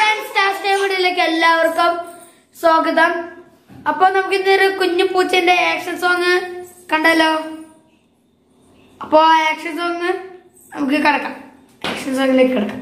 friends star stay വീഡിയോയിലേക്ക് എല്ലാവർക്കും സ്വാഗതം അപ്പൊ നമുക്ക് ഇന്നൊരു കുഞ്ഞു പൂച്ചന്റെ ആക്ഷൻ സോങ് കണ്ടല്ലോ അപ്പോ ആ ആക്ഷൻ സോങ് നമുക്ക് കിടക്കാം ആക്ഷൻ സോങ്ങിലേക്ക് കിടക്കാം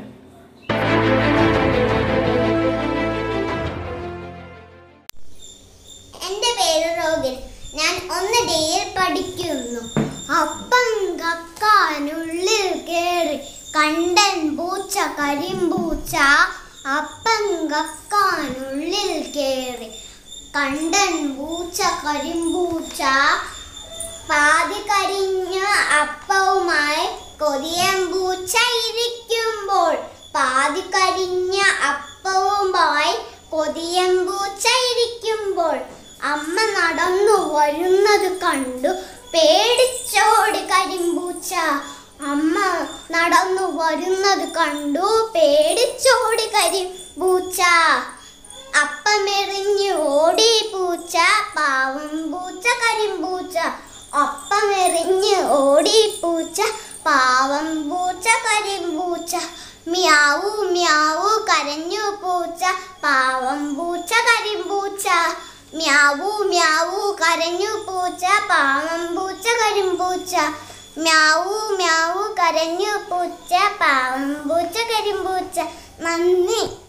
എന്റെ പേര് റോഗിൻ ഞാൻ ഒന്ന് ഡേയിൽ പഠിക്കുന്നു അപ്പം കക്കാനുള്ളിൽ കേറി കണ്ടൻ പൂച്ച കരിമ്പൂച്ച അപ്പം കക്കാനുള്ളിൽ കേറി കണ്ടൻ പൂച്ച കരിമ്പൂച്ച പാതി കരിഞ്ഞ അപ്പവുമായി കൊതിയൻ പൂച്ച ഇരിക്കുമ്പോൾ പാതി കരിഞ്ഞ അപ്പവുമായി കൊതിയൻ പൂച്ച ഇരിക്കുമ്പോൾ അമ്മ നടന്നു വരുന്നത് കണ്ടു പേടിച്ചോടി കരിമ്പൂച്ച അമ്മ നടന്നു വരുന്നത് കണ്ടു പേടിച്ചോടി കരിമ്പൂച്ച അപ്പമെറിഞ്ഞു ഓടി പൂച്ച പാവം പൂച്ച കരിമ്പൂച്ച അപ്പമെറിഞ്ഞ് ഓടി പൂച്ച പാവം പൂച്ച കരിമ്പൂച്ച മ്യാവു മ്യാവു കരഞ്ഞു പൂച്ച പാവം പൂച്ച കരിമ്പൂച്ച മ്യാവു മ്യാവു കരഞ്ഞു പൂച്ച പാവം പൂച്ച കരിമ്പൂച്ച മ്യാവു മ്യാവു കരഞ്ഞു പൂച്ച പാവം പൂച്ച കരിമ്പൂച്ച നന്ദി